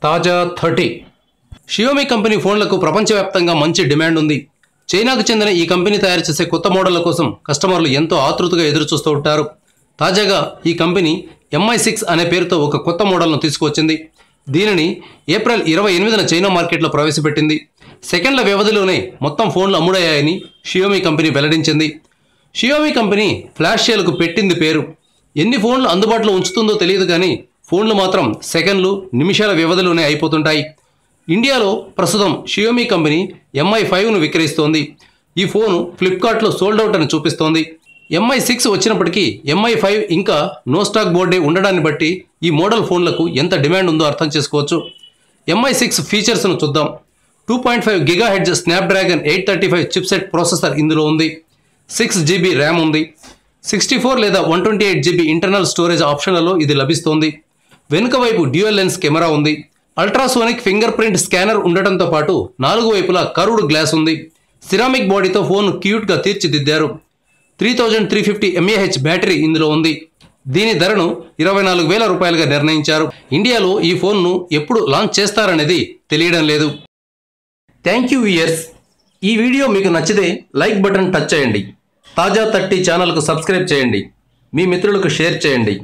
తాజా thirty Xiaomi company ఫోన్లకు ప్రపంచవ్యాప్తంగా మంచి డిమాండ్ ఉంది చైనాకు చెందిన ఈ కంపెనీ తయారు చేసే కొత్త మోడళ్ల కోసం కస్టమర్లు ఎంతో ఆతృతగా ఎదురుచూస్తూ ఉంటారు తాజాగా ఈ కంపెనీ ఎంఐ సిక్స్ అనే పేరుతో ఒక కొత్త మోడల్ను తీసుకువచ్చింది దీనిని ఏప్రిల్ ఇరవై ఎనిమిదిన చైనా మార్కెట్లో ప్రవేశపెట్టింది సెకండ్ల వ్యవధిలోనే మొత్తం ఫోన్లు అమ్ముడయ్యాయని షియోమి కంపెనీ వెల్లడించింది షియోమి కంపెనీ ఫ్లాష్ సేల్కు పెట్టింది పేరు ఎన్ని ఫోన్లు అందుబాటులో ఉంచుతుందో తెలియదు కానీ ఫోన్లు మాత్రం సెకండ్లు నిమిషాల వ్యవధిలోనే అయిపోతుంటాయి ఇండియాలో ప్రస్తుతం షియోమి కంపెనీ ఎంఐ ఫైవ్ను విక్రయిస్తోంది ఈ ఫోను ఫ్లిప్కార్ట్లో సోల్డ్ అవుట్ అని చూపిస్తోంది ఎంఐ సిక్స్ వచ్చినప్పటికీ ఎంఐ ఫైవ్ ఇంకా నో స్టాక్ బోర్డే ఉండడాన్ని బట్టి ఈ మోడల్ ఫోన్లకు ఎంత డిమాండ్ ఉందో అర్థం చేసుకోవచ్చు ఎంఐ సిక్స్ ఫీచర్స్ను చూద్దాం two point five giga hertz Snapdragon eight thirty five chipset processor ఇందులో ఉంది సిక్స్ జీబీ ర్యామ్ ఉంది సిక్స్టీ ఫోర్ లేదా one twenty eight GB internal storage ఆప్షన్లలో ఇది లభిస్తోంది వెనుక వైపు డ్యూయల్ లెన్స్ కెమెరా ఉంది అల్ట్రాసోనిక్ ఫింగర్ ప్రింట్ స్కానర్ ఉండటంతో పాటు నాలుగు వైపులా కర్వ్డ్ గ్లాస్ ఉంది సిరామిక్ బాడీతో ఫోన్ క్యూట్గా తీర్చిదిద్దారు three thousand three fifty mAh battery ఇందులో ఉంది దీని ధరను ఇరవై నాలుగు వేల రూపాయలుగా నిర్ణయించారు ఇండియాలో ఈ ఫోన్ను ఎప్పుడు లాంచ్ చేస్తారనేది తెలియడం లేదు థ్యాంక్ యూ ఇయర్స్ ఈ వీడియో మీకు నచ్చితే లైక్ బటన్ టచ్ చేయండి తాజా థర్టీ ఛానల్కు సబ్స్క్రైబ్ చేయండి మీ మిత్రులకు షేర్ చేయండి